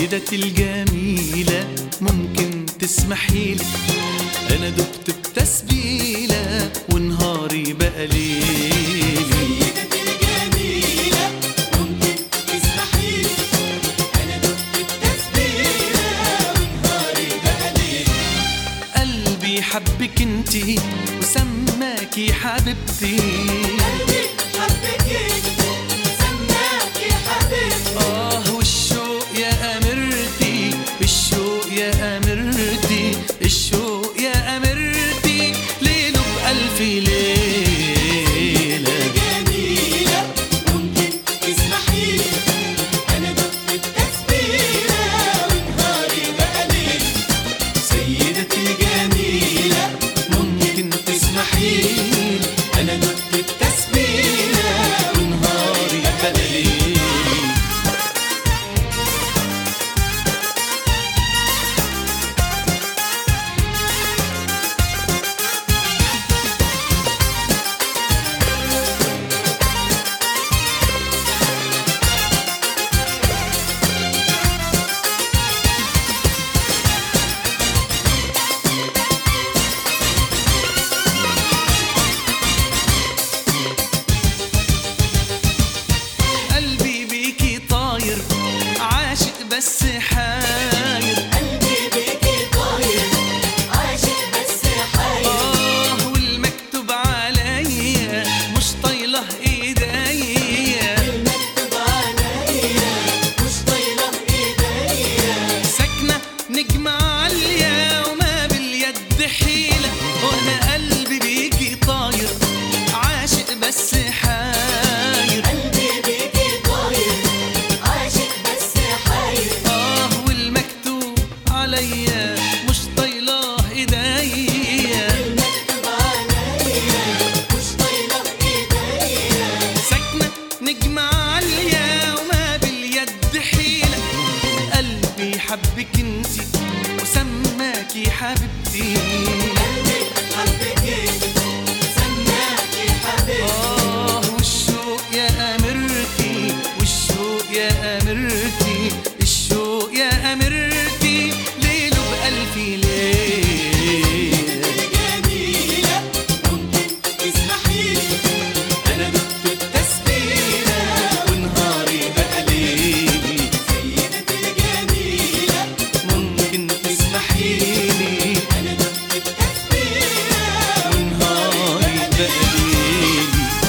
سيدتي الجميلة ممكن تسمحي لي أنا دبت بتسبيلة ونهاري بقى ليلي سيدتي الجميلة ممكن تسمحيلي أنا دقت التسبيلة ونهاري بقى ليل قلبي حبك انتي وسماكي حبيبتي قلبي حبك انت سماكي حبيبتي آه والشوق يا أميرتي الشوق يا أميرتي الشوق يا أميرتي ليله بألف ليلة جميلة ممكن تسمحيلي أنا دقت التسبيلة ونهاري بقى ليل سيدتي الجميلة ممكن تسمحيلي أنا دقت التسبيلة ونهاري بقى ليلي قلبي بيكي طاير عاشق بس حاير قلبي بيكي طاير عاشق بس حاير آه والمكتوب عليا مش طايله ايديا المكتوب عليا مش طايلة ايديا ساكنه نجمه عاليه وما باليد حيله وانا قلبي بيكي طاير عاشق بس حاير قلبي بيكي طاير عاشق بس حاير آه والمكتوب عليا مش طايله ايديا المكتوب عليا مش طايلة ايديا ساكنة نجمة عالية وما باليد حيلة قلبي حبك انتي وسماكي حبيبتي قلبي حبك انت سماكي حبيبتي آه والشوق يا أميرتي والشوق يا أميرتي الشوق يا أميرتي ليله بألف ليلة جميلة ممكن تسمحيلي أنا دقت التسبيلة ونهاري بقى ليلي سيدتي الجميلة ممكن تسمحيلي أنا دقت التسبيلة ونهاري بقى ليلي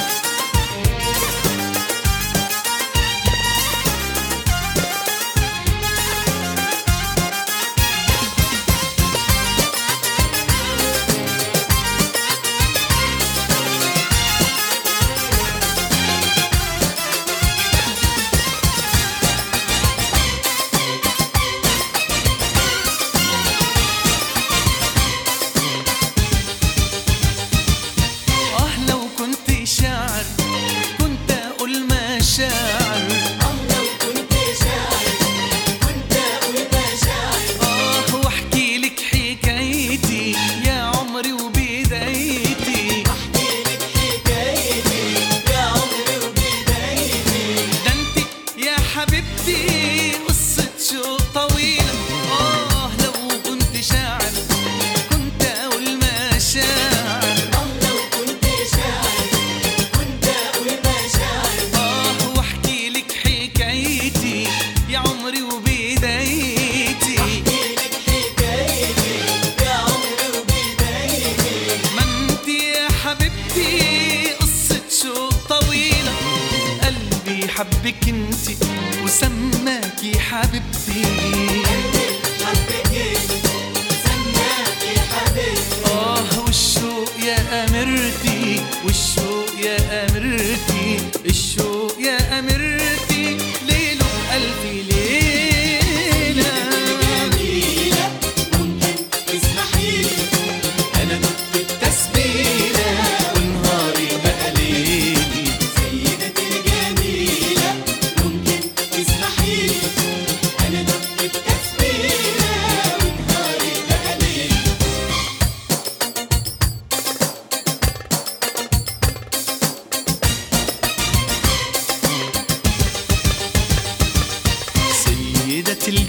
آه لو كنت شاعر كنت أقول مشاعر الله وكنت شاعر كنت أقول مشاعر آه وأحكي لك حكايتي يا عمري وبدايتي أحكي لك حكايتي يا عمري وبدايتي ده انت يا حبيبتي قصة شوق طويلة آه لو كنت شاعر كنت أقول مشاعر الله وكنت شاعر كنت أقول مشاعر آه وأحكي لك حكايتي يا عمري وبدايتي أحكي لك حكايتي يا عمري وبدايتي ما انت يا حبيبتي قصة شوق طويلة قلبي حبك انت وسماكي حبيبتي حبك انت سماكي حبيبتي آه والشوق يا أميرتي والشوق يا أميرتي الشوق يا أميرتي ليله بألف ليلة جميلة ممكن تسمحيلي أنا دقت التسبيلة ونهاري بقى ليلي سيدتي الجميلة ممكن تسمحيلي أنا دقت التسبيلة ونهاري بقى ليل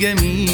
جميلة